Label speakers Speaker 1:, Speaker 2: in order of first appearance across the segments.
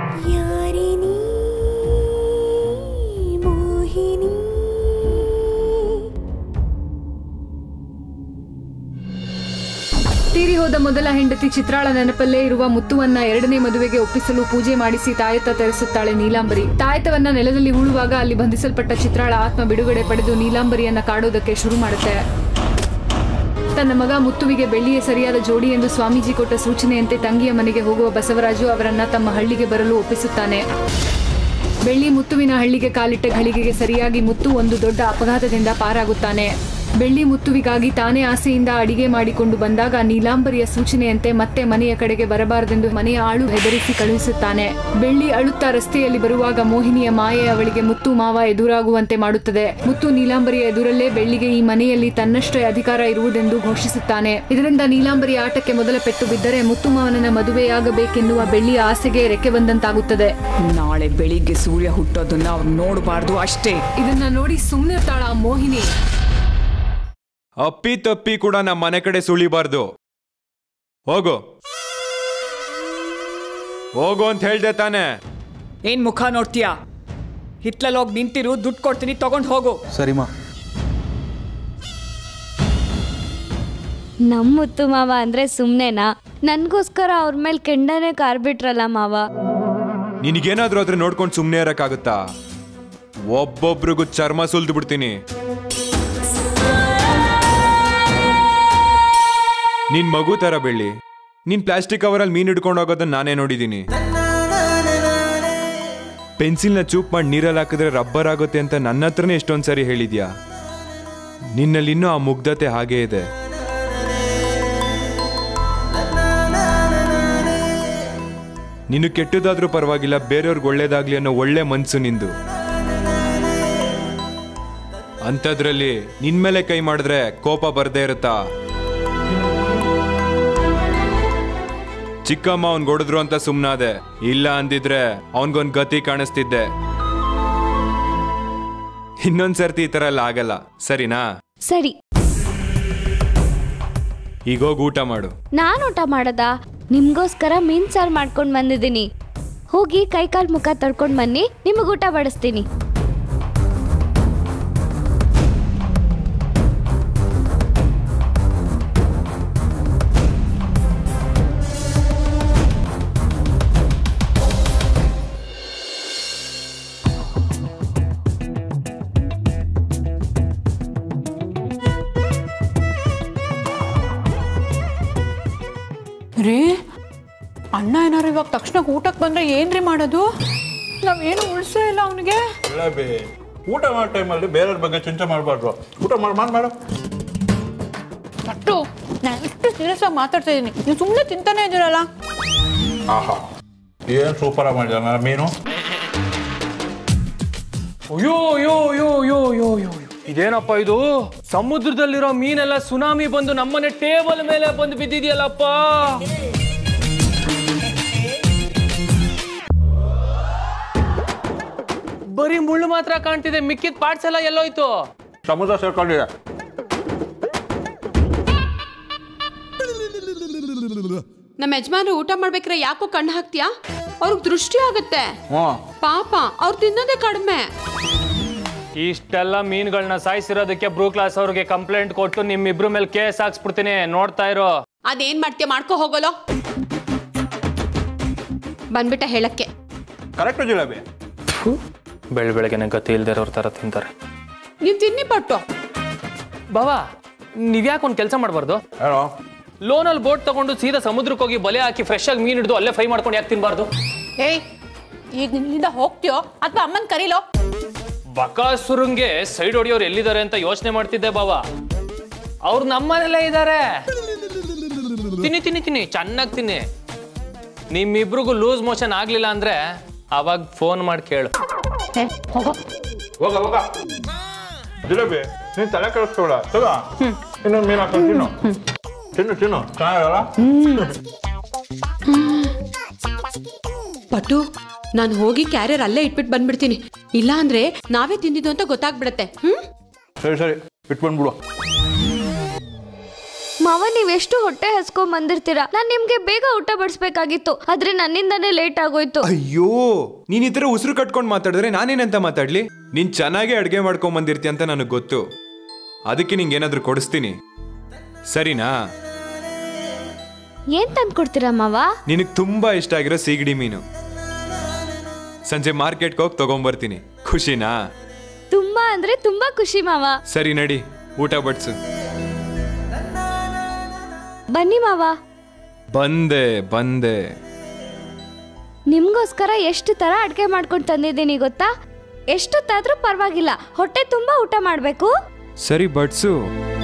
Speaker 1: ಯಾರಿನಿ ಮೋಹಿನಿ
Speaker 2: ತೀರಿ ಹೋದ ಮೊದಲ ಹೆಂಡತಿ ಚಿತ್ರಾಳ ನೆನಪಲ್ಲೇ ಇರುವ ಮುತ್ತುವನ್ನ ಎರಡನೇ ಮದುವೆಗೆ ಒಪ್ಪಿಸಲು ಪೂಜೆ ಮಾಡಿಸಿ ತಾಯತ ತರಿಸುತ್ತಾಳೆ ನೀಲಾಂಬರಿ ತಾಯತವನ್ನ ನೆಲದಲ್ಲಿ ಹೂಳುವಾಗ ಅಲ್ಲಿ ಬಂಧಿಸಲ್ಪಟ್ಟ ಚಿತ್ರಾಳ ಆತ್ಮ ಬಿಡುಗಡೆ ಪಡೆದು ನೀಲಾಂಬರಿಯನ್ನ ಕಾಡೋದಕ್ಕೆ ಶುರು ಮಾಡುತ್ತೆ ತನ್ನ ಮಗ ಮುತ್ತುವಿಗೆ ಬೆಳ್ಳಿಯೇ ಸರಿಯಾದ ಜೋಡಿ ಎಂದು ಸ್ವಾಮೀಜಿ ಕೊಟ್ಟ ಸೂಚನೆಯಂತೆ ತಂಗಿಯ ಮನೆಗೆ ಹೋಗುವ ಬಸವರಾಜು ಅವರನ್ನ ತಮ್ಮ ಹಳ್ಳಿಗೆ ಬರಲು ಒಪ್ಪಿಸುತ್ತಾನೆ ಬೆಳ್ಳಿ ಮುತ್ತುವಿನ ಹಳ್ಳಿಗೆ ಕಾಲಿಟ್ಟ ಘಳಿಗೆಗೆ ಸರಿಯಾಗಿ ಮುತ್ತು ಒಂದು ದೊಡ್ಡ ಅಪಘಾತದಿಂದ ಪಾರಾಗುತ್ತಾನೆ ಬೆಳ್ಳಿ ಮುತ್ತುವಿಗಾಗಿ ತಾನೇ ಆಸೆಯಿಂದ ಅಡಿಗೆ ಮಾಡಿಕೊಂಡು ಬಂದಾಗ ನೀಲಾಂಬರಿಯ ಸೂಚನೆಯಂತೆ ಮತ್ತೆ ಮನೆಯ ಕಡೆಗೆ ಬರಬಾರದೆಂದು ಮನೆಯ ಆಳು ಹೆದರಿಸಿ ಕಳುಹಿಸುತ್ತಾನೆ ಬೆಳ್ಳಿ ಅಳುತ್ತಾ ರಸ್ತೆಯಲ್ಲಿ ಬರುವಾಗ ಮೋಹಿನಿಯ ಮಾಯೆ ಅವಳಿಗೆ ಮುತ್ತು ಮಾವ ಎದುರಾಗುವಂತೆ ಮಾಡುತ್ತದೆ ಮುತ್ತು ನೀಲಾಂಬರಿಯ ಎದುರಲ್ಲೇ ಬೆಳ್ಳಿಗೆ ಈ ಮನೆಯಲ್ಲಿ ತನ್ನಷ್ಟೇ ಅಧಿಕಾರ ಇರುವುದೆಂದು ಘೋಷಿಸುತ್ತಾನೆ ಇದರಿಂದ ನೀಲಾಂಬರಿಯ ಆಟಕ್ಕೆ ಮೊದಲ ಪೆಟ್ಟು ಬಿದ್ದರೆ ಮುತ್ತು ಮಾವನನ್ನ ಮದುವೆಯಾಗಬೇಕೆನ್ನುವ ಬೆಳ್ಳಿಯ ಆಸೆಗೆ ರೆಕ್ಕೆ ಬಂದಂತಾಗುತ್ತದೆ
Speaker 3: ನಾಳೆ ಬೆಳಿಗ್ಗೆ ಸೂರ್ಯ ಹುಟ್ಟೋದನ್ನ ಅವ್ರು ನೋಡಬಾರ್ದು ಅಷ್ಟೇ
Speaker 2: ಇದನ್ನ ನೋಡಿ ಸುಮ್ಮನಿರ್ತಾಳ ಆ ಮೋಹಿನಿ
Speaker 4: ಅಪ್ಪಿ ತಪ್ಪಿ ಕೂಡ ನಮ್ಮ ಮನೆ ಕಡೆ ಸುಳಿಬಾರ್ದು ಹೋಗು ಹೋಗು ಅಂತ ಹೇಳ್ದೆ ತಾನೆ
Speaker 3: ಏನ್ ಮುಖ ನೋಡ್ತೀಯಾ ಹಿತ್ಲಲ್ಲಿ ಹೋಗಿ ನಿಂತಿರು ದುಡ್ಡು ಕೊಡ್ತೀನಿ ತಗೊಂಡ್ ಹೋಗು
Speaker 5: ಸರಿಮಾ
Speaker 1: ನಮ್ಮ ಮುತ್ತು ಮಾವ ಅಂದ್ರೆ ಸುಮ್ನೆನಾ ನನ್ಗೋಸ್ಕರ ಅವ್ರ ಮೇಲೆ ಕೆಂಡನೆ ಕಾರ್ಬಿಟ್ರಲ್ಲ ಮಾವ
Speaker 4: ನಿನಗೇನಾದ್ರೂ ಆದ್ರೆ ನೋಡ್ಕೊಂಡು ಸುಮ್ಮನೆ ಇರಕ್ಕಾಗುತ್ತಾ ಒಬ್ಬೊಬ್ರಿಗೂ ಚರ್ಮ ಸುಲ್ದು ಬಿಡ್ತೀನಿ ನಿನ್ ಮಗು ತರ ಬೆಳ್ಳಿ ನೀನ್ ಪ್ಲಾಸ್ಟಿಕ್ ಕವರಲ್ಲಿ ಮೀನ್ ಹಿಡ್ಕೊಂಡು ಹೋಗೋದನ್ನ ನಾನೇ ನೋಡಿದೀನಿ ಪೆನ್ಸಿಲ್ನ ಚೂಪ್ ಮಾಡಿ ನೀರಲ್ಲಿ ಹಾಕಿದ್ರೆ ರಬ್ಬರ್ ಆಗುತ್ತೆ ಅಂತ ನನ್ನ ಹತ್ರನೇ ಎಷ್ಟೊಂದ್ ಸರಿ ಹೇಳಿದ್ಯಾ ನಿನ್ನಲ್ಲಿ ಇನ್ನೂ ಆ ಮುಗ್ಧತೆ ಹಾಗೇ ಇದೆ ನೀನು ಕೆಟ್ಟದಾದ್ರೂ ಪರವಾಗಿಲ್ಲ ಬೇರೆಯವ್ರಿಗೆ ಒಳ್ಳೇದಾಗ್ಲಿ ಅನ್ನೋ ಒಳ್ಳೆ ಮನ್ಸು ನಿಂದು ಅಂಥದ್ರಲ್ಲಿ ನಿನ್ ಮೇಲೆ ಕೈ ಮಾಡಿದ್ರೆ ಕೋಪ ಬರ್ದೇ ಇರುತ್ತಾ ಚಿಕ್ಕಮ್ಮ ಅವ್ನ್ ಹೊಡೆದ್ರು ಅಂತ ಸುಮ್ನಾದೆ ಇಲ್ಲ ಅಂದಿದ್ರೆ ಅವನ್ಗೊಂದ್ ಗತಿ ಕಾಣಿಸ್ತಿದ್ದೆ ಇನ್ನೊಂದ್ಸರ್ತಿ ಈ ತರ ಎಲ್ಲ ಆಗಲ್ಲ ಸರಿನಾ
Speaker 1: ಸರಿ
Speaker 4: ಈಗ ಹೋಗಿ ಊಟ ಮಾಡು
Speaker 1: ನಾನು ಊಟ ಮಾಡದ ನಿಮ್ಗೋಸ್ಕರ ಮೀನ್ ಸಾರು ಮಾಡ್ಕೊಂಡು ಬಂದಿದ್ದೀನಿ ಹೋಗಿ ಕೈ ಕಾಲ್ ಮುಖ ತೊಳ್ಕೊಂಡು ಬನ್ನಿ ನಿಮಗೆ ಊಟ ಬಡಿಸ್ತೀನಿ
Speaker 6: ರೀ ಅಣ್ಣ ಏನಾರು ಇವಾಗ ತಕ್ಷಣ ಊಟಕ್ಕೆ ಬಂದ್ರೆ ಏನ್ರಿ ಮಾಡೋದು ನಾವೇನು ಉಳಿಸೇ ಇಲ್ಲ ಅವನಿಗೆ
Speaker 5: ಇಲ್ಲ ಬೇ ಊಟ ಮಾಡೋ ಟೈಮಲ್ಲಿ ಬೇರೆಯವ್ರ ಬಗ್ಗೆ ಚಿಂತೆ ಮಾಡಬಾರ್ದು ಊಟ ಮಾಡಿ ಮಾಡಿ ಮೇಡಮ್
Speaker 6: ಅಟ್ಟು ನಾನು ಇಷ್ಟು ಸೀರಿಯಸ್ ಆಗಿ ಮಾತಾಡ್ತಾ ಇದ್ದೀನಿ ನೀವು ಸುಮ್ಮನೆ ತಿಂತಾನೆ ಇದ್ದೀರಲ್ಲ
Speaker 5: ಆಹಾ ಏನು ಸೂಪರಾಗಿ ಮಾಡಿದ ಮೀನು
Speaker 7: ಅಯ್ಯೋ ಅಯ್ಯೋ ಅಯ್ಯೋ ಅಯ್ಯೋ ಅಯ್ಯೋ ಅಯ್ಯೋ ಅಯ್ಯೋ. ಇದೇನಪ್ಪ ಇದು ಸಮುದ್ರದಲ್ಲಿರೋ ಮೀನೆಲ್ಲ ಸುನಾಮಿ ಬಂದು ನಮ್ಮನೆ ಟೇಬಲ್ ಮೇಲೆ ಬಂದು ಬಿದ್ದಿದೆಯಲ್ಲಪ್ಪ ಬರೀ ಮುಳ್ಳು ಮಾತ್ರ ಕಾಣ್ತಿದೆ ಮಿಕ್ಕಿದ ಪಾರ್ಟ್ಸ್ ಎಲ್ಲ ಎಲ್ಲೋಯ್ತು
Speaker 5: ಸಮುದ್ರ ಸೇರ್ಕೊಂಡಿದೆ
Speaker 8: ನಮ್ಮ ಯಜಮಾನ್ರು ಊಟ ಮಾಡ್ಬೇಕ್ರೆ ಯಾಕೋ ಕಣ್ಣು ಹಾಕ್ತೀಯಾ ಅವ್ರಿಗೆ ದೃಷ್ಟಿ ಆಗುತ್ತೆ
Speaker 5: ಹ್ಞೂ
Speaker 8: ಪಾಪ ಅವ್ರು ತಿನ್ನೋದೇ ಕಡಿಮೆ
Speaker 7: ಇಷ್ಟೆಲ್ಲ ಮೀನುಗಳನ್ನ ಸಾಯಿಸಿರೋದಕ್ಕೆ ಬ್ರೂ ಕ್ಲಾಸ್ ಅವ್ರಿಗೆ ಕಂಪ್ಲೇಂಟ್ ಕೊಟ್ಟು ನಿಮ್ಮಿಬ್ರ ಮೇಲೆ ಕೇಸ್ ಹಾಕ್ಸ್ಬಿಡ್ತೀನಿ ನೋಡ್ತಾ ಇರೋ
Speaker 8: ಅದೇನ್ ಮಾಡ್ತೀಯ ಮಾಡ್ಕೊ ಹೋಗೋಲೋ ಬಂದ್ಬಿಟ್ಟ ಹೇಳಕ್ಕೆ
Speaker 5: ಕರೆಕ್ಟು ಜಿಲೇಬಿ
Speaker 7: ಬೆಳ ಬೆಳಗ್ಗೆನೆ ಗತಿ ಇಲ್ದಿರೋರ್ ತರ ತಿಂತಾರೆ
Speaker 8: ನೀವ್ ತಿನ್ನಿ ಪಟ್ಟು
Speaker 7: ಬಾವಾ ನೀವ್ಯಾಕೆ ಒಂದು ಕೆಲಸ ಮಾಡಬಾರ್ದು
Speaker 5: ಹೇಳೋ
Speaker 7: ಲೋನಲ್ಲಿ ಬೋಟ್ ತಗೊಂಡು ಸೀದಾ ಸಮುದ್ರಕ್ಕೆ ಹೋಗಿ ಬಲೆ ಹಾಕಿ ಫ್ರೆಶ್ ಆಗಿ ಮೀನ್ ಹಿಡಿದು ಅಲ್ಲೇ ಫ್ರೈ ಮಾಡ್ಕೊಂಡು ಯಾಕೆ ತಿನ್ಬಾರ್ದು
Speaker 6: ಏಯ್ ಈಗ ನಿನ್ನಿಂದ ಹೋಗ್ತೀಯೋ ಅಥವಾ ಅಮ್ಮನ್ ಕರೀಲೋ
Speaker 7: ಬಕಾಸುರಂಗೆ ಸೈಡ್ ಹೊಡಿಯೋರು ಎಲ್ಲಿದ್ದಾರೆ ಅಂತ ಯೋಚನೆ ಮಾಡ್ತಿದ್ದೆ ಬಾವ ಅವ್ರು ನಮ್ಮನೆಲ್ಲೇ ಇದ್ದಾರೆ ತಿನ್ನಿ ತಿನ್ನಿ ತಿನ್ನಿ ಚೆನ್ನಾಗಿ ತಿನ್ನಿ ನಿಮ್ಮಿಬ್ರಿಗೂ ಲೂಸ್ ಮೋಷನ್ ಆಗ್ಲಿಲ್ಲ ಅಂದ್ರೆ ಅವಾಗ ಫೋನ್ ಮಾಡಿ ಕೇಳು
Speaker 6: ಏ ಹೋಗೋ
Speaker 5: ಹೋಗ ಹೋಗ ಜಿಲೇಬಿ ನೀನು ತಲೆ ಕೆಡಿಸ್ಕೊಳ ತಗೋ ಇನ್ನೊಂದು ಮೀನು ಹಾಕೊಂಡು ತಿನ್ನು ತಿನ್ನು ತಿನ್ನು ಚೆನ್ನಾಗಿರಲ್ಲ
Speaker 8: ಪಟ್ಟು ನಾನು ಹೋಗಿ ಕ್ಯಾರಿಯರ್ ಅಲ್ಲೇ ಇಟ್ಬಿಟ್ಟು ಬಂದ್ಬಿಡ್ತೀನಿ ಇಲ್ಲ ಅಂದ್ರೆ ನಾವೇ ತಿಂದಿದ್ದು ಅಂತ ಗೊತ್ತಾಗ್ಬಿಡತ್ತೆ ಹ್ಮ್
Speaker 5: ಸರಿ ಸರಿ ಇಟ್ಕೊಂಡ್ಬಿಡು
Speaker 1: ಮಾವ ನೀವೆಷ್ಟು ಹೊಟ್ಟೆ ಹಸ್ಕೊಂಡ್ ಬಂದಿರ್ತೀರಾ ನಾನ್ ನಿಮ್ಗೆ ಬೇಗ ಊಟ ಬಡಿಸ್ಬೇಕಾಗಿತ್ತು ಆದ್ರೆ ನನ್ನಿಂದಾನೇ ಲೇಟ್ ಆಗೋಯ್ತು
Speaker 4: ಅಯ್ಯೋ ನೀನ್ ಈ ತರ ಉಸಿರು ಕಟ್ಕೊಂಡು ಮಾತಾಡಿದ್ರೆ ನಾನೇನಂತ ಮಾತಾಡ್ಲಿ ನೀನ್ ಚೆನ್ನಾಗೇ ಅಡ್ಗೆ ಮಾಡ್ಕೊಂಡ್ ಬಂದಿರ್ತಿ ಅಂತ ನನಗೆ ಗೊತ್ತು ಅದಕ್ಕೆ ನಿಂಗೆ ಏನಾದ್ರೂ ಕೊಡಿಸ್ತೀನಿ ಸರಿನಾ
Speaker 1: ಏನ್ ತಂದ್ ಕೊಡ್ತೀರಾ ಮಾವ
Speaker 4: ನಿನಗೆ ತುಂಬಾ ಇಷ್ಟ ಆಗಿರೋ ಸೀಗಡಿ ಮೀನು ಸಂಜೆ ಮಾರ್ಕೆಟ್ಗೆ ಹೋಗಿ ತಗೊಂಬರ್ತೀನಿ ಖುಷಿನಾ
Speaker 1: ತುಂಬಾ ಅಂದ್ರೆ ತುಂಬಾ ಖುಷಿ ಮಾವ
Speaker 4: ಸರಿ ನಡಿ ಊಟ ಬಡ್ಸು
Speaker 1: ಬನ್ನಿ ಮಾವ
Speaker 4: ಬಂದೆ ಬಂದೆ
Speaker 1: ನಿಮ್ಗೋಸ್ಕರ ಎಷ್ಟು ತರ ಅಡ್ಗೆ ಮಾಡ್ಕೊಂಡು ತಂದಿದ್ದೀನಿ ಗೊತ್ತಾ ಎಷ್ಟೊತ್ತಾದ್ರೂ ಪರವಾಗಿಲ್ಲ ಹೊಟ್ಟೆ ತುಂಬಾ ಊಟ ಮಾಡ್ಬೇಕು
Speaker 4: ಸರಿ ಬಡ್ಸು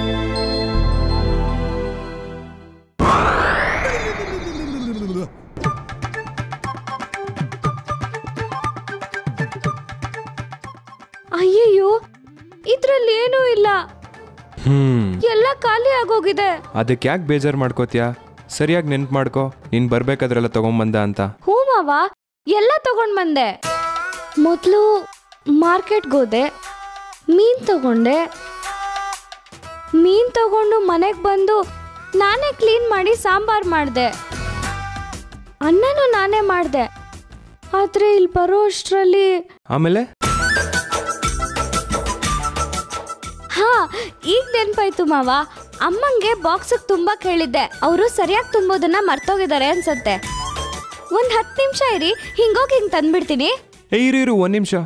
Speaker 1: ಅಯ್ಯಯ್ಯೋ ಇದ್ರಲ್ಲಿ ಏನೂ ಇಲ್ಲ
Speaker 4: ಹ್ಮ್
Speaker 1: ಎಲ್ಲ ಖಾಲಿ ಆಗೋಗಿದೆ
Speaker 4: ಅದಕ್ಕೆ ಯಾಕೆ ಬೇಜಾರು ಮಾಡ್ಕೋತ್ಯಾ ಸರಿಯಾಗಿ ನೆನ್ಪು ಮಾಡ್ಕೋ ನೀನ್ ಬರ್ಬೇಕಾದ್ರೆಲ್ಲ ತಗೊಂಬಂದ ಅಂತ
Speaker 1: ಹ್ಞೂ ಮಾವ ಎಲ್ಲ ತಗೊಂಡ್ ಬಂದೆ ಮೊದಲು ಮಾರ್ಕೆಟ್ಗೆ ಹೋದೆ ಮೀನ್ ತಗೊಂಡೆ ಮೀನ್ ತಗೊಂಡು ಮನೆಗೆ ಬಂದು ನಾನೇ ಕ್ಲೀನ್ ಮಾಡಿ ಸಾಂಬಾರ್ ಮಾಡಿದೆ ಅನ್ನನೂ ನಾನೇ ಮಾಡಿದೆ ಆದ್ರೆ ಇಲ್ಲಿ ಬರೋ ಅಷ್ಟರಲ್ಲಿ
Speaker 4: ಆಮೇಲೆ
Speaker 1: ಹಾ ಈಗ ನೆನ್ಪಾಯ್ತು ಮಾವ ಅಮ್ಮಂಗೆ ಬಾಕ್ಸಿಗೆ ತುಂಬಾ ಹೇಳಿದ್ದೆ ಅವರು ಸರಿಯಾಗಿ ತುಂಬೋದನ್ನ ಮರ್ತೋಗಿದ್ದಾರೆ ಅನ್ಸತ್ತೆ ಒಂದ್ ಹತ್ತು ನಿಮಿಷ ಇರಿ ಹಿಂಗೋಗಿ ಹಿಂಗ್ ತಂದ್ಬಿಡ್ತೀನಿ
Speaker 4: ಏ ಇರು ಇರು ಒಂದ್ ನಿಮಿಷ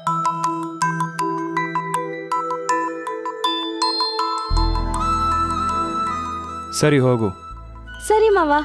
Speaker 4: ಸರಿ ಹೋಗು
Speaker 1: ಸರಿ ಮಾವ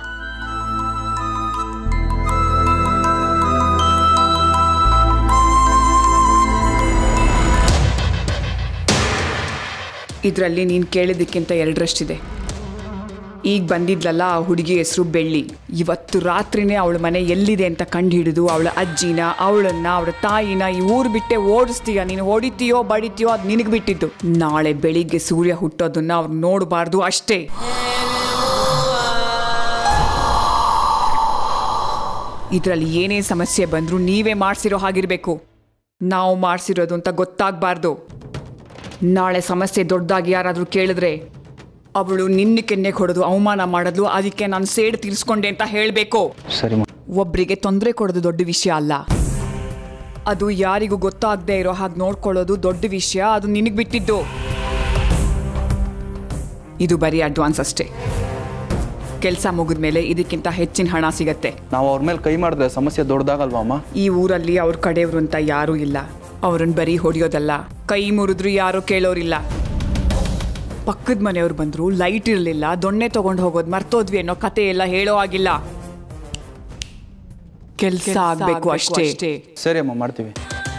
Speaker 6: ಇದರಲ್ಲಿ ನೀನು ಕೇಳಿದ್ದಕ್ಕಿಂತ ಎರಡರಷ್ಟಿದೆ ಈಗ ಬಂದಿದ್ಲಲ್ಲ ಆ ಹುಡುಗಿ ಹೆಸರು ಬೆಳ್ಳಿ ಇವತ್ತು ರಾತ್ರಿನೇ ಅವಳ ಮನೆ ಎಲ್ಲಿದೆ ಅಂತ ಕಂಡು ಹಿಡಿದು ಅವಳ ಅಜ್ಜಿನ ಅವಳನ್ನ ಅವಳ ತಾಯಿನ ಈ ಊರು ಬಿಟ್ಟೆ ಓಡಿಸ್ತೀಯ ನೀನು ಹೊಡಿತೀಯೋ ಬಡಿತೀಯೋ ಅದು ನಿನಗೆ ಬಿಟ್ಟಿದ್ದು ನಾಳೆ ಬೆಳಿಗ್ಗೆ ಸೂರ್ಯ ಹುಟ್ಟೋದನ್ನ ಅವ್ರು ನೋಡಬಾರ್ದು ಅಷ್ಟೇ ಇದರಲ್ಲಿ ಏನೇ ಸಮಸ್ಯೆ ಬಂದರೂ ನೀವೇ ಮಾಡಿಸಿರೋ ಹಾಗಿರಬೇಕು ನಾವು ಮಾಡಿಸಿರೋದು ಅಂತ ಗೊತ್ತಾಗಬಾರ್ದು ನಾಳೆ ಸಮಸ್ಯೆ ದೊಡ್ಡದಾಗಿ ಯಾರಾದರೂ ಕೇಳಿದ್ರೆ ಅವಳು ನಿನ್ನ ಕೆನ್ನೆಗೆ ಹೊಡೆದು ಅವಮಾನ ಮಾಡೋದು ಅದಕ್ಕೆ ನಾನು ಸೇಡು ತೀರಿಸ್ಕೊಂಡೆ ಅಂತ ಹೇಳಬೇಕು
Speaker 9: ಸರಿ
Speaker 6: ಒಬ್ಬರಿಗೆ ತೊಂದರೆ ಕೊಡೋದು ದೊಡ್ಡ ವಿಷಯ ಅಲ್ಲ ಅದು ಯಾರಿಗೂ ಗೊತ್ತಾಗದೆ ಇರೋ ಹಾಗೆ ನೋಡ್ಕೊಳ್ಳೋದು ದೊಡ್ಡ ವಿಷಯ ಅದು ನಿನಗೆ ಬಿಟ್ಟಿದ್ದು ಇದು ಬರೀ ಅಡ್ವಾನ್ಸ್ ಅಷ್ಟೇ ಕೆಲಸ ಮುಗಿದ ಮೇಲೆ ಇದಕ್ಕಿಂತ ಹೆಚ್ಚಿನ ಹಣ ಸಿಗತ್ತೆ
Speaker 9: ನಾವು ಅವ್ರ ಮೇಲೆ ಕೈ ಮಾಡಿದ್ರೆ ಸಮಸ್ಯೆ ದೊಡ್ಡದಾಗಲ್ವಾ ಅಮ್ಮ
Speaker 6: ಈ ಊರಲ್ಲಿ ಅವ್ರ ಕಡೆಯವರು ಅಂತ ಯಾರೂ ಇಲ್ಲ ಅವ್ರನ್ನ ಬರೀ ಹೊಡೆಯೋದಲ್ಲ ಕೈ ಮುರಿದ್ರು ಯಾರೂ ಕೇಳೋರಿಲ್ಲ ಪಕ್ಕದ ಮನೆಯವ್ರು ಬಂದ್ರು ಲೈಟ್ ಇರಲಿಲ್ಲ ದೊಣ್ಣೆ ತಗೊಂಡು ಹೋಗೋದು ಮರ್ತೋದ್ವಿ ಅನ್ನೋ ಕತೆ ಎಲ್ಲ ಹೇಳೋ ಆಗಿಲ್ಲ ಕೆಲಸ ಆಗ್ಬೇಕು ಅಷ್ಟೇ
Speaker 9: ಸರಿ ಅಮ್ಮ ಮಾಡ್ತೀವಿ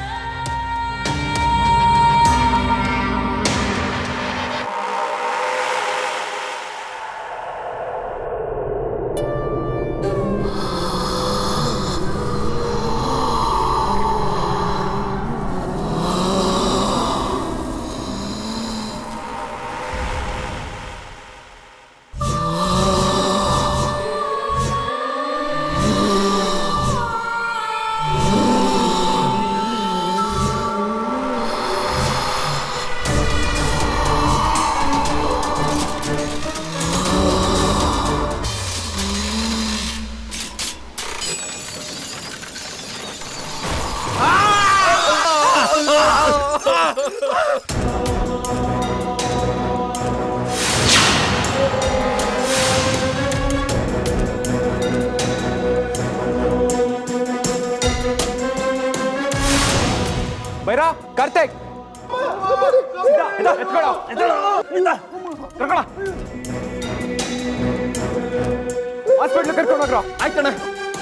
Speaker 4: ಬೈರಾ ಕಾರ್ತಿಕ್ ಹಾಸ್ಪಿಟ್ಲ್ ಕರ್ಕೊಂಡು ಹೋಗ್ರ ಆಯ್ತಣ್ಣ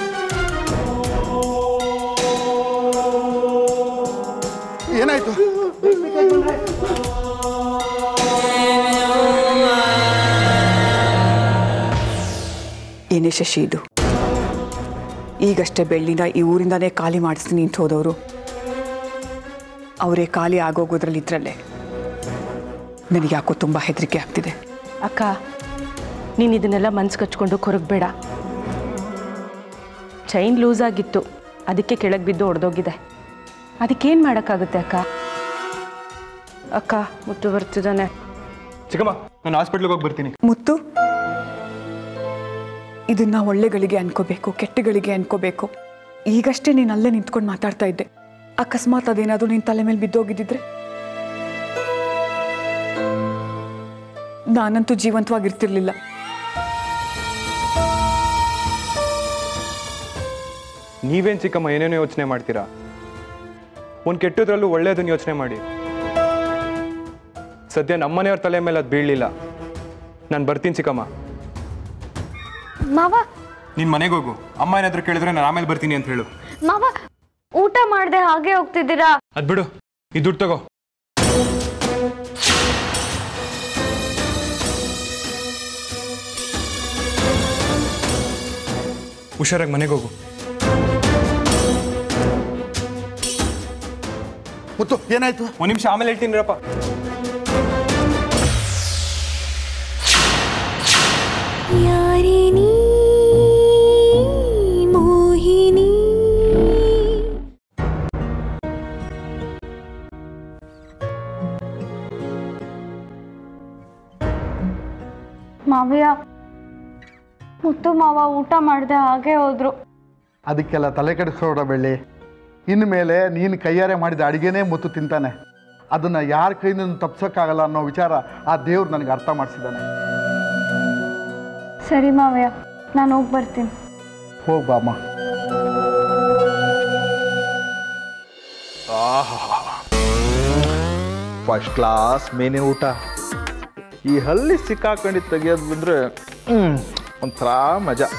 Speaker 5: ಏನಾಯ್ತು
Speaker 6: ಏನೇ ಶಶಿ ಇದು ಈಗಷ್ಟೇ ಬೆಳ್ಳಿನ ಈ ಊರಿಂದಾನೇ ಖಾಲಿ ಮಾಡಿಸ್ತೀನಿ ಅಂತ ಹೋದವರು ಅವರೇ ಖಾಲಿ ಆಗೋಗೋದ್ರಲ್ಲಿ ಇದ್ರಲ್ಲೇ ನನಗೆ ಯಾಕೋ ತುಂಬ ಹೆದರಿಕೆ ಆಗ್ತಿದೆ
Speaker 10: ಅಕ್ಕ ನೀನು ಇದನ್ನೆಲ್ಲ ಮನ್ಸು ಕಚ್ಕೊಂಡು ಕೊರಗಬೇಡ ಚೈನ್ ಲೂಸ್ ಆಗಿತ್ತು ಅದಕ್ಕೆ ಕೆಳಗೆ ಬಿದ್ದು ಒಡೆದೋಗಿದೆ ಅದಕ್ಕೇನು ಮಾಡೋಕ್ಕಾಗುತ್ತೆ ಅಕ್ಕ ಅಕ್ಕ ಮುತ್ತು ಬರ್ತಿದ್ದಾನೆ
Speaker 4: ಚಿಕ್ಕಮ್ಮ ನಾನು ಹಾಸ್ಪಿಟ್ಲಿಗೆ ಹೋಗಿ ಬರ್ತೀನಿ
Speaker 6: ಮುತ್ತು ಇದನ್ನ ಒಳ್ಳೆಗಳಿಗೆ ಅನ್ಕೋಬೇಕು ಕೆಟ್ಟಗಳಿಗೆ ಅನ್ಕೋಬೇಕು ಈಗಷ್ಟೇ ನೀನು ಅಲ್ಲೇ ನಿಂತ್ಕೊಂಡು ಮಾತಾಡ್ತಾ ಇದ್ದೆ ಅಕಸ್ಮಾತ್ ಅದೇನಾದರೂ ನಿನ್ನ ತಲೆ ಮೇಲೆ ಬಿದ್ದೋಗಿದ್ದಿದ್ರೆ ನಾನಂತೂ ಜೀವಂತವಾಗಿರ್ತಿರ್ಲಿಲ್ಲ
Speaker 4: ನೀವೇನು ಚಿಕ್ಕಮ್ಮ ಏನೇನೋ ಯೋಚನೆ ಮಾಡ್ತೀರಾ ಒಂದು ಕೆಟ್ಟದ್ರಲ್ಲೂ ಒಳ್ಳೇದನ್ನ ಯೋಚನೆ ಮಾಡಿ ಸದ್ಯ ನಮ್ಮನೆಯವ್ರ ತಲೆ ಮೇಲೆ ಅದು ಬೀಳಲಿಲ್ಲ ನಾನು ಬರ್ತೀನಿ ಚಿಕ್ಕಮ್ಮ
Speaker 1: ಮಾವ
Speaker 4: ನಿನ್ನ ಮನೆಗೆ ಹೋಗು ಅಮ್ಮ ಏನಾದರೂ ಕೇಳಿದ್ರೆ ನಾನು ಆಮೇಲೆ ಬರ್ತೀನಿ ಅಂತ ಹೇಳು
Speaker 1: ಮಾವ ಊಟ ಮಾಡದೆ ಹಾಗೆ ಹೋಗ್ತಿದ್ದೀರಾ
Speaker 4: ಅದು ಬಿಡು ಈ ದುಡ್ಡು ತಗೋ ಹುಷಾರಾಗಿ ಮನೆಗೆ ಹೋಗು
Speaker 5: ಮುತ್ತು ಏನಾಯ್ತು
Speaker 4: ಒಂದು ನಿಮಿಷ ಆಮೇಲೆ ಹೇಳ್ತೀನಿ ರಪ್ಪ
Speaker 1: ಯಾರಿನಿ ಮೋಹಿನಿ ಮಾವಯ್ಯ ಮುತ್ತು ಮಾವ ಊಟ ಮಾಡದೆ ಹಾಗೆ ಹೋದ್ರು
Speaker 11: ಅದಕ್ಕೆಲ್ಲ ತಲೆ ಕೆಡಿಸ್ಕೊಡ ಬೆಳ್ಳಿ ಇನ್ಮೇಲೆ ನೀನು ಕೈಯಾರೆ ಮಾಡಿದ ಅಡಿಗೆನೇ ಮುತ್ತು ತಿಂತಾನೆ ಅದನ್ನು ಯಾರ ಕೈಯಿಂದ ತಪ್ಸೋಕ್ಕಾಗಲ್ಲ ಅನ್ನೋ ವಿಚಾರ ಆ ದೇವ್ರು ನನಗೆ ಅರ್ಥ ಮಾಡಿಸಿದ್ದಾನೆ
Speaker 1: ಸರಿ ಮಾವಯ್ಯ ನಾನು ಹೋಗಿ ಬರ್ತೀನಿ
Speaker 11: ಹೋಗ್ ಬಾಮ್ಮ
Speaker 5: ಫಸ್ಟ್ ಕ್ಲಾಸ್ ಮೇನೆ ಊಟ ಈ ಹಲ್ಲಿ ಸಿಕ್ಕಾಕೊಂಡಿದ್ದು ತೆಗಿಯೋದು ಬಂದ್ರೆ ಹ್ಮ್, ಒಂಥರ ಮಜಾ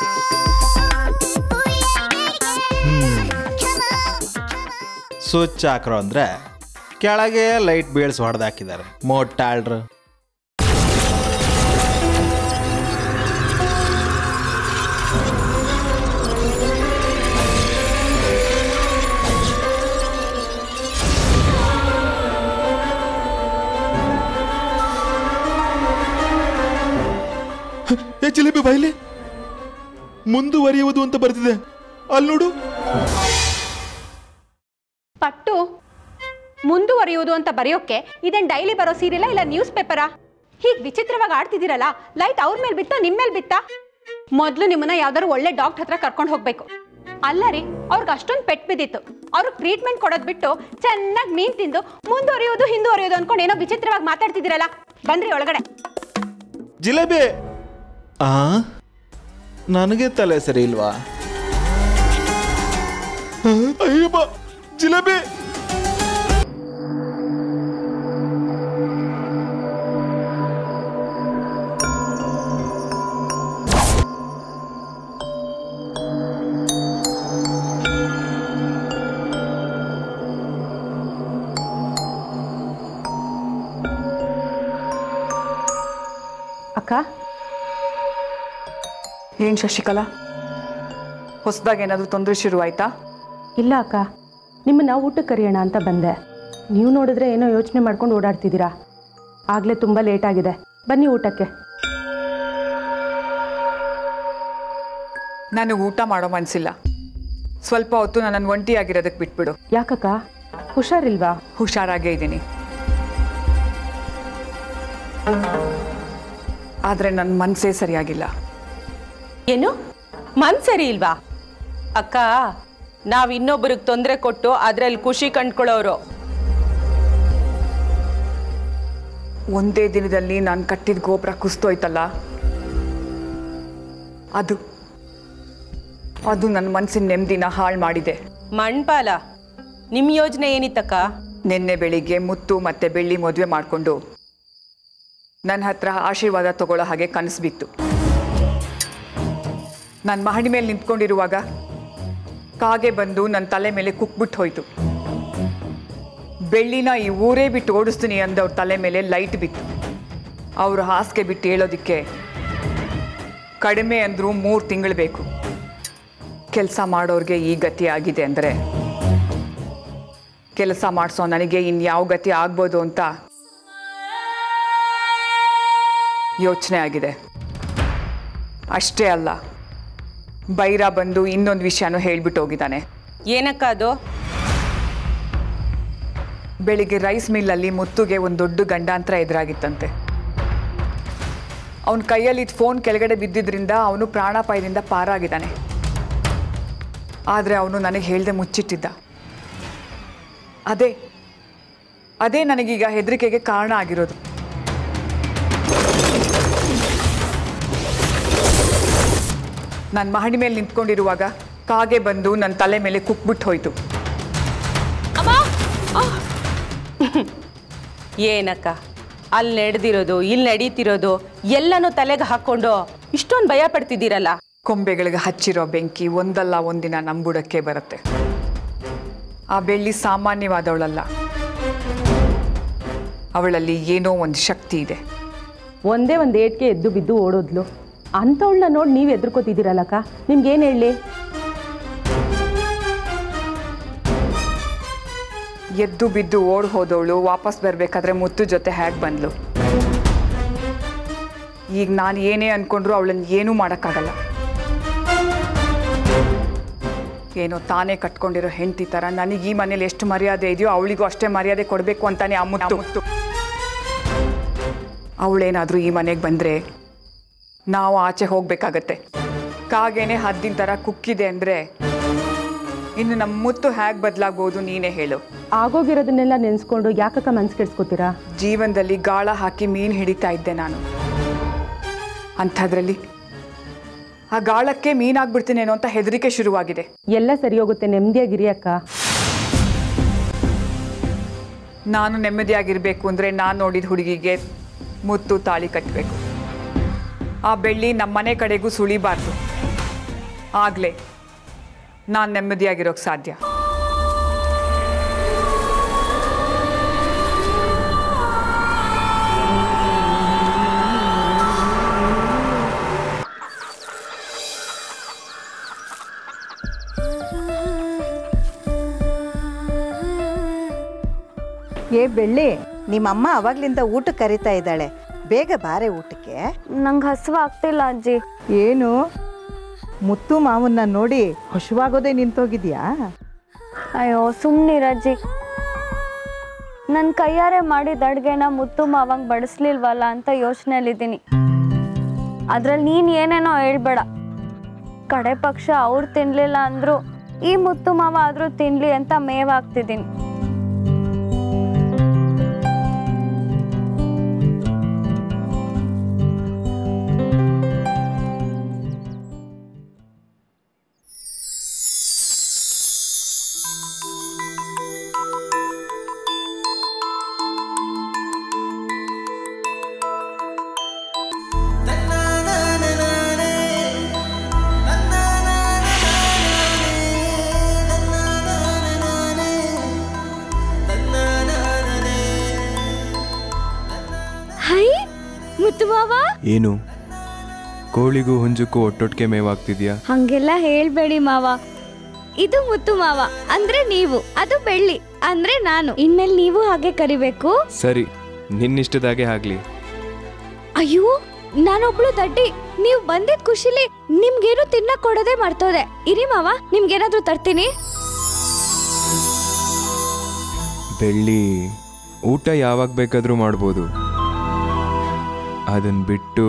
Speaker 12: ಸ್ವಿಚ್ ಹಾಕ್ರು ಅಂದರೆ ಕೆಳಗೆ ಲೈಟ್ ಬೀಳ್ಸಿ ಹೊಡೆದು ಹಾಕಿದ್ದಾರೆ ಮೋಟಾಳ್ರು
Speaker 5: ಏ ಜಿಲೇಬಿ ಬೈಲಿ ಮುಂದುವರಿಯುವುದು ಅಂತ ಬರ್ತಿದೆ ಅಲ್ಲಿ ನೋಡು
Speaker 8: ಪಟ್ಟು ಮುಂದುವರಿಯುವುದು ಅಂತ ಬರೆಯೋಕೆ ಇದೇನು ಡೈಲಿ ಬರೋ ಸೀರಿಯಲ್ಲ ಇಲ್ಲ ನ್ಯೂಸ್ ಪೇಪರಾ ಹೀಗೆ ವಿಚಿತ್ರವಾಗಿ ಆಡ್ತಿದ್ದೀರಲ್ಲ ಲೈಟ್ ಅವ್ರ ಮೇಲೆ ಬಿತ್ತ ನಿಮ್ಮ ಮೇಲೆ ಬಿತ್ತ ಮೊದಲು ನಿಮ್ಮನ್ನ ಯಾವ್ದಾದ್ರು ಒಳ್ಳೆ ಡಾಕ್ಟರ್ ಹತ್ರ ಕರ್ಕೊಂಡು ಹೋಗ್ಬೇಕು ಅಲ್ಲ ರೀ ಅವ್ರಿಗೆ ಅಷ್ಟೊಂದು ಪೆಟ್ಟು ಬಿದ್ದಿತ್ತು ಅವ್ರಿಗೆ ಟ್ರೀಟ್ಮೆಂಟ್ ಕೊಡೋದು ಬಿಟ್ಟು ಚೆನ್ನಾಗಿ ಮೀನ್ ತಿಂದು ಮುಂದುವರಿಯೋದು ಹಿಂದುವರಿಯೋದು ಅನ್ಕೊಂಡು ಏನೋ ವಿಚಿತ್ರವಾಗಿ ಮಾತಾಡ್ತಿದ್ದೀರಲ್ಲ ಬನ್ರಿ ಒಳಗಡೆ
Speaker 12: ಜಿಲೇಬಿ ಆ ನನಗೆ ತಲೆ ಸರಿ ಇಲ್ವಾ
Speaker 5: ಅಯ್ಯಪ್ಪ ಜಿಲೇಬಿ
Speaker 10: ಅಕ್ಕ
Speaker 6: ಏನು ಶಶಿಕಲಾ ಹೊಸದಾಗಿ ಏನಾದರೂ ತೊಂದರೆ ಶುರುವಾಯ್ತಾ
Speaker 10: ಇಲ್ಲ ಅಕ್ಕ ನಿಮ್ಮನ್ನ ಊಟಕ್ಕೆ ಕರೆಯೋಣ ಅಂತ ಬಂದೆ ನೀವು ನೋಡಿದ್ರೆ ಏನೋ ಯೋಚನೆ ಮಾಡ್ಕೊಂಡು ಓಡಾಡ್ತಿದ್ದೀರಾ ಆಗಲೇ ತುಂಬ ಲೇಟ್ ಆಗಿದೆ ಬನ್ನಿ ಊಟಕ್ಕೆ
Speaker 6: ನನಗೆ ಊಟ ಮಾಡೋ ಮನಸ್ಸಿಲ್ಲ ಸ್ವಲ್ಪ ಹೊತ್ತು ನನ್ನನ್ನು ಒಂಟಿಯಾಗಿರೋದಕ್ಕೆ ಬಿಟ್ಬಿಡು
Speaker 10: ಯಾಕಕ್ಕ ಹುಷಾರಿಲ್ವಾ
Speaker 6: ಹುಷಾರಾಗೇ ಇದ್ದೀನಿ ಆದರೆ ನನ್ನ ಮನಸ್ಸೇ ಸರಿಯಾಗಿಲ್ಲ
Speaker 10: ಏನು ಮನ್ ಸರಿ ಇಲ್ವಾ ಅಕ್ಕ ನಾವು ಇನ್ನೊಬ್ಬರಿಗೆ ತೊಂದರೆ ಕೊಟ್ಟು ಅದರಲ್ಲಿ ಖುಷಿ ಕಂಡ್ಕೊಳ್ಳೋರು
Speaker 6: ಒಂದೇ ದಿನದಲ್ಲಿ ನಾನು ಕಟ್ಟಿದ ಗೋಪುರ ಕುಸ್ತೋಯ್ತಲ್ಲ ಅದು ಅದು ನನ್ನ ಮನಸ್ಸಿನ ನೆಮ್ಮದಿನ ಹಾಳು ಮಾಡಿದೆ
Speaker 10: ಮಣ್ಪಾಲ ನಿಮ್ಮ ಯೋಜನೆ ಏನಿತ್ತಕ್ಕ
Speaker 6: ನಿನ್ನೆ ಬೆಳಿಗ್ಗೆ ಮುತ್ತು ಮತ್ತೆ ಬೆಳ್ಳಿ ಮದುವೆ ಮಾಡಿಕೊಂಡು ನನ್ನ ಹತ್ರ ಆಶೀರ್ವಾದ ತಗೊಳ್ಳೋ ಹಾಗೆ ಕನಸು ಬಿತ್ತು ನಾನು ಮಹಡಿ ಮೇಲೆ ನಿಂತ್ಕೊಂಡಿರುವಾಗ ಕಾಗೆ ಬಂದು ನನ್ನ ತಲೆ ಮೇಲೆ ಕುಕ್ಬಿಟ್ಟು ಹೋಯ್ತು ಬೆಳ್ಳಿನ ಈ ಊರೇ ಬಿಟ್ಟು ಓಡಿಸ್ತೀನಿ ಅಂದವ್ರ ತಲೆ ಮೇಲೆ ಲೈಟ್ ಬಿತ್ತು ಅವರು ಹಾಸಿಗೆ ಬಿಟ್ಟು ಹೇಳೋದಕ್ಕೆ ಕಡಿಮೆ ಅಂದರೂ ಮೂರು ತಿಂಗಳು ಬೇಕು ಕೆಲಸ ಮಾಡೋರಿಗೆ ಈ ಗತಿ ಆಗಿದೆ ಅಂದರೆ ಕೆಲಸ ಮಾಡಿಸೋ ನನಗೆ ಇನ್ಯಾವ ಗತಿ ಆಗ್ಬೋದು ಅಂತ ಯೋಚನೆ ಆಗಿದೆ ಅಷ್ಟೇ ಅಲ್ಲ ಬೈರ ಬಂದು ಇನ್ನೊಂದು ವಿಷಯನೂ ಹೇಳ್ಬಿಟ್ಟು ಹೋಗಿದ್ದಾನೆ
Speaker 10: ಏನಕ್ಕ ಅದು
Speaker 6: ಬೆಳಿಗ್ಗೆ ರೈಸ್ ಮಿಲ್ಲಲ್ಲಿ ಮುತ್ತುಗೆ ಒಂದು ದೊಡ್ಡ ಗಂಡಾಂತರ ಎದುರಾಗಿತ್ತಂತೆ ಅವನ ಕೈಯಲ್ಲಿ ಫೋನ್ ಕೆಳಗಡೆ ಬಿದ್ದಿದ್ರಿಂದ ಅವನು ಪ್ರಾಣಾಪಾಯದಿಂದ ಪಾರಾಗಿದ್ದಾನೆ ಆದರೆ ಅವನು ನನಗೆ ಹೇಳ್ದೆ ಮುಚ್ಚಿಟ್ಟಿದ್ದ ಅದೇ ಅದೇ ನನಗೀಗ ಹೆದರಿಕೆಗೆ ಕಾರಣ ಆಗಿರೋದು ನನ್ನ ಮಹಡಿ ಮೇಲೆ ನಿಂತ್ಕೊಂಡಿರುವಾಗ ಕಾಗೆ ಬಂದು ನನ್ನ ತಲೆ ಮೇಲೆ ಕುಕ್ಬಿಟ್ಟು ಹೋಯ್ತು
Speaker 10: ಏನಕ್ಕ ಅಲ್ಲಿ ನಡೆದಿರೋದು ಇಲ್ಲಿ ನಡೀತಿರೋದು ಎಲ್ಲನೂ ತಲೆಗೆ ಹಾಕೊಂಡು ಇಷ್ಟೊಂದು ಭಯ ಪಡ್ತಿದ್ದೀರಲ್ಲ
Speaker 6: ಕೊಂಬೆಗಳಿಗೆ ಹಚ್ಚಿರೋ ಬೆಂಕಿ ಒಂದಲ್ಲ ಒಂದಿನ ನಂಬುಡಕ್ಕೆ ಬರುತ್ತೆ ಆ ಬೆಳ್ಳಿ ಸಾಮಾನ್ಯವಾದವಳಲ್ಲ ಅವಳಲ್ಲಿ ಏನೋ ಒಂದು ಶಕ್ತಿ ಇದೆ
Speaker 10: ಒಂದೇ ಒಂದು ಏಟ್ಗೆ ಎದ್ದು ಬಿದ್ದು ಓಡೋದ್ಲು ಅಂಥವಳನ್ನ ನೋಡಿ ನೀವು ಎದ್ರುಕೋತಿದ್ದೀರಲ್ಲಕ್ಕ ನಿಮ್ಗೇನು ಹೇಳಿ
Speaker 6: ಎದ್ದು ಬಿದ್ದು ಓಡ್ ಹೋದವಳು ವಾಪಸ್ ಬರಬೇಕಾದ್ರೆ ಮುತ್ತು ಜೊತೆ ಹ್ಯಾಕ್ ಬಂದ್ಲು ಈಗ ನಾನು ಏನೇ ಅನ್ಕೊಂಡ್ರು ಅವಳನ್ನ ಏನೂ ಮಾಡೋಕ್ಕಾಗಲ್ಲ ಏನೋ ತಾನೇ ಕಟ್ಕೊಂಡಿರೋ ಹೆಂಡತಿ ಥರ ನನಗೆ ಈ ಮನೇಲಿ ಎಷ್ಟು ಮರ್ಯಾದೆ ಇದೆಯೋ ಅವಳಿಗೂ ಅಷ್ಟೇ ಮರ್ಯಾದೆ ಕೊಡಬೇಕು ಅಂತಾನೆ ಆ ಮುತ್ತು ಮುತ್ತು ಅವಳೇನಾದರೂ ಈ ಮನೆಗೆ ಬಂದರೆ ನಾವು ಆಚೆ ಹೋಗಬೇಕಾಗತ್ತೆ ಕಾಗೇನೆ ಹದ್ದಿನ ಥರ ಕುಕ್ಕಿದೆ ಅಂದರೆ ಇನ್ನು ನಮ್ಮ ಮುತ್ತು ಹೇಗೆ ಬದಲಾಗ್ಬೋದು ನೀನೇ ಹೇಳು
Speaker 10: ಆಗೋಗಿರೋದನ್ನೆಲ್ಲ ನೆನೆಸ್ಕೊಂಡು ಯಾಕಕ್ಕ ಮನ್ಸು ಕೆಡ್ಸ್ಕೊತೀರಾ
Speaker 6: ಜೀವನದಲ್ಲಿ ಗಾಳ ಹಾಕಿ ಮೀನು ಹಿಡಿತಾ ಇದ್ದೆ ನಾನು ಅಂಥದ್ರಲ್ಲಿ ಆ ಗಾಳಕ್ಕೆ ಮೀನಾಗ್ಬಿಡ್ತೀನೇನೋ ಅಂತ ಹೆದರಿಕೆ ಶುರುವಾಗಿದೆ
Speaker 10: ಎಲ್ಲ ಸರಿ ಹೋಗುತ್ತೆ ನೆಮ್ಮದಿಯಾಗಿರಿ ಅಕ್ಕ
Speaker 6: ನಾನು ನೆಮ್ಮದಿಯಾಗಿರಬೇಕು ಅಂದರೆ ನಾನು ನೋಡಿದ ಹುಡುಗಿಗೆ ಮುತ್ತು ತಾಳಿ ಕಟ್ಟಬೇಕು ಆ ಬೆಳ್ಳಿ ನಮ್ಮ ಮನೆ ಕಡೆಗೂ ಸುಳಿಬಾರ್ದು ಆಗಲೇ ನಾನು ನೆಮ್ಮದಿಯಾಗಿರೋಕ್ಕೆ ಸಾಧ್ಯ
Speaker 13: ಏ ಬೆಳ್ಳಿ ನಿಮ್ಮಮ್ಮ ಅವಾಗ್ಲಿಂದ ಊಟಕ್ಕೆ ಕರಿತಾ ಇದ್ದಾಳೆ ಬೇಗ ಬಾರೆ ಊಟಕ್ಕೆ
Speaker 1: ನಂಗೆ ಹಸುವು ಆಗ್ತಿಲ್ಲ ಅಜ್ಜಿ
Speaker 13: ಏನು ಮುತ್ತು ಮಾವನ್ನ ನೋಡಿ ಹಸುವಾಗೋದೇ ನಿಂತೋಗಿದ್ಯಾ
Speaker 1: ಅಯ್ಯೋ ಸುಮ್ಮನಿರಜ್ಜಿ ನನ್ನ ಕೈಯಾರೆ ಮಾಡಿದ ಅಡುಗೆನ ಮುತ್ತು ಮಾವಂಗೆ ಬಡಿಸ್ಲಿಲ್ವಲ್ಲ ಅಂತ ಯೋಚನೆಯಲ್ಲಿದ್ದೀನಿ ಅದ್ರಲ್ಲಿ ನೀನು ಏನೇನೋ ಹೇಳ್ಬೇಡ ಕಡೆ ಪಕ್ಷ ಅವ್ರು ತಿನ್ಲಿಲ್ಲ ಅಂದ್ರು ಈ ಮುತ್ತು ಮಾವ ಆದ್ರೂ ತಿನ್ಲಿ ಅಂತ ಮೇವಾಗ್ತಿದ್ದೀನಿ ಹೈ ಮುತ್ತು ಮಾವ
Speaker 4: ಏನು ಕೋಳಿಗೂ ಹುಂಜಕ್ಕೂ ಒಟ್ಟೊಟ್ಟಿಗೆ ಮೇವಾಗ್ತಿದ್ಯಾ
Speaker 1: ಹಂಗೆಲ್ಲ ಹೇಳ್ಬೇಡಿ ಮಾವ ಇದು ಮುತ್ತು ಮಾವ ಅಂದ್ರೆ ನೀವು ಅದು ಬೆಳ್ಳಿ ಅಂದ್ರೆ ನಾನು ಇನ್ಮೇಲೆ ನೀವು ಹಾಗೆ ಕರಿಬೇಕು
Speaker 4: ಸರಿ ನಿನ್ನಿಷ್ಟದಾಗೆ ಆಗ್ಲಿ
Speaker 1: ಅಯ್ಯೋ ನಾನೊಬ್ಳು ದಡ್ಡಿ ನೀವು ಬಂದಿದ್ ಖುಷಿಲಿ ನಿಮ್ಗೇನು ತಿನ್ನಕ್ ಕೊಡೋದೇ ಮರ್ತೋದೆ ಇರಿ ಮಾವ ನಿಮ್ಗೇನಾದ್ರೂ ತರ್ತೀನಿ
Speaker 4: ಬೆಳ್ಳಿ ಊಟ ಯಾವಾಗ ಬೇಕಾದ್ರೂ ಮಾಡ್ಬೋದು ಅದನ್ನ ಬಿಟ್ಟು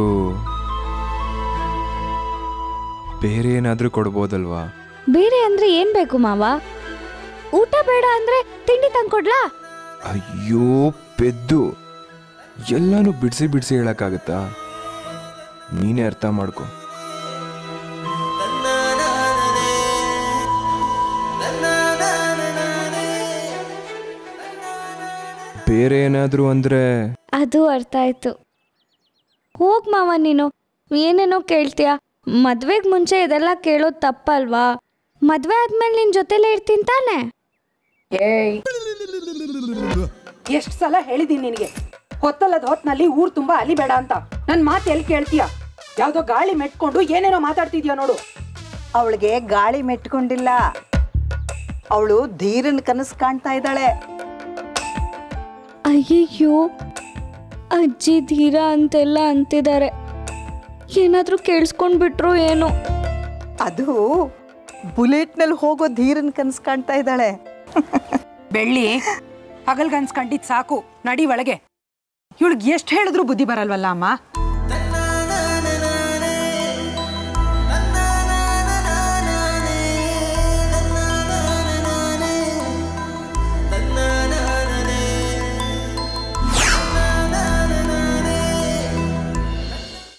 Speaker 4: ಬೇರೆ ಏನಾದ್ರೂ ಕೊಡ್ಬೋದಲ್ವಾ
Speaker 1: ಬೇರೆ ಅಂದ್ರೆ ಏನ್ ಬೇಕು ಮಾವ ಊಟ ಬೇಡ ಅಂದ್ರೆ ತಿಂಡಿ ತಂದ್ಕೊಡ್ಲಾ
Speaker 4: ಅಯ್ಯೋ ಪೆದ್ದು ಎಲ್ಲಾನು ಬಿಡಿಸಿ ಬಿಡಿಸಿ ಹೇಳಕ್ಕಾಗತ್ತಾ ನೀನೇ ಅರ್ಥ ಮಾಡ್ಕೊ ಬೇರೆ ಏನಾದ್ರೂ ಅಂದ್ರೆ
Speaker 1: ಅದು ಅರ್ಥ ಆಯ್ತು ಹೋಗ್ ಮಾವ ನೀನು ಏನೇನೋ ಕೇಳ್ತೀಯ ಮದ್ವೆಗ್ ಮುಂಚೆ ಇದೆಲ್ಲ ಕೇಳೋದು ತಪ್ಪಲ್ವಾ ಮದ್ವೆ ಆದ್ಮೇಲೆ ನಿನ್ ಜೊತೆಲೇ ಇರ್ತೀನಿ ತಾನೆ
Speaker 10: ಏಯ್ ಎಷ್ಟು ಸಲ ಹೇಳಿದೀನಿ ನಿನಗೆ ಹೊತ್ತಲ್ಲದ ಹೊತ್ನಲ್ಲಿ ಊರ್ ತುಂಬಾ ಅಲಿಬೇಡ ಅಂತ ನನ್ ಮಾತು ಎಲ್ಲಿ ಕೇಳ್ತೀಯ ಯಾವ್ದೋ ಗಾಳಿ ಮೆಟ್ಕೊಂಡು ಏನೇನೋ ಮಾತಾಡ್ತಿದ್ಯಾ ನೋಡು
Speaker 13: ಅವಳಿಗೆ ಗಾಳಿ ಮೆಟ್ಕೊಂಡಿಲ್ಲ ಅವಳು ಧೀರನ್ ಕನಸು ಕಾಣ್ತಾ ಇದ್ದಾಳೆ
Speaker 1: ಅಯ್ಯಯ್ಯೋ ಅಜ್ಜಿ ಧೀರ ಅಂತೆಲ್ಲ ಅಂತಿದ್ದಾರೆ ಏನಾದ್ರೂ ಕೇಳಿಸ್ಕೊಂಡ್ಬಿಟ್ರು ಏನೋ
Speaker 13: ಅದು ಬುಲೆಟ್ನಲ್ಲಿ ಹೋಗೋ ಧೀರನ್ ಕನಸು ಕಾಣ್ತಾ ಇದ್ದಾಳೆ
Speaker 10: ಬೆಳ್ಳಿ ಹಗಲ್ಗನ್ಸ್ಕೊಂಡಿದ್ ಸಾಕು ನಡಿ ಒಳಗೆ ಇವಳಿಗೆ ಎಷ್ಟು ಹೇಳಿದ್ರು ಬುದ್ಧಿ ಬರಲ್ವಲ್ಲ ಅಮ್ಮ